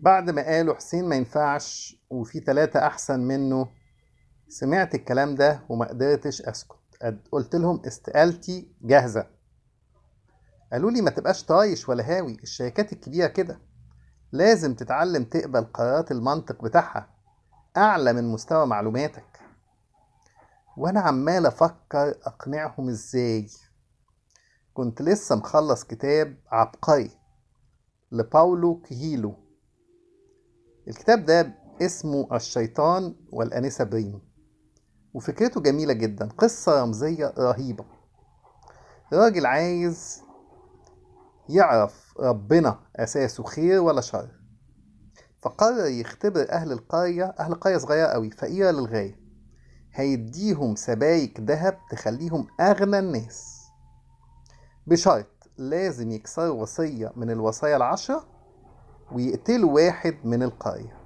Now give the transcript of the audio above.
بعد ما قالوا حسين ما ينفعش وفي تلاتة أحسن منه سمعت الكلام ده وما قدرتش أسكت قد- قلت لهم استقالتي جاهزة قالوا لي ما تبقاش طايش ولا هاوي الشركات الكبيرة كده لازم تتعلم تقبل قرارات المنطق بتاعها أعلى من مستوى معلوماتك وأنا عمال أفكر أقنعهم إزاي كنت لسه مخلص كتاب عبقري لباولو كهيلو الكتاب ده اسمه الشيطان والأنسة بريم وفكرته جميلة جدا قصة رمزية رهيبة راجل عايز يعرف ربنا أساسه خير ولا شر فقرر يختبر أهل القرية أهل قرية صغيرة قوي فقيرة للغاية هيديهم سبايك ذهب تخليهم أغنى الناس بشرط لازم يكسروا وصية من الوصايا العشرة ويقتلوا واحد من القرية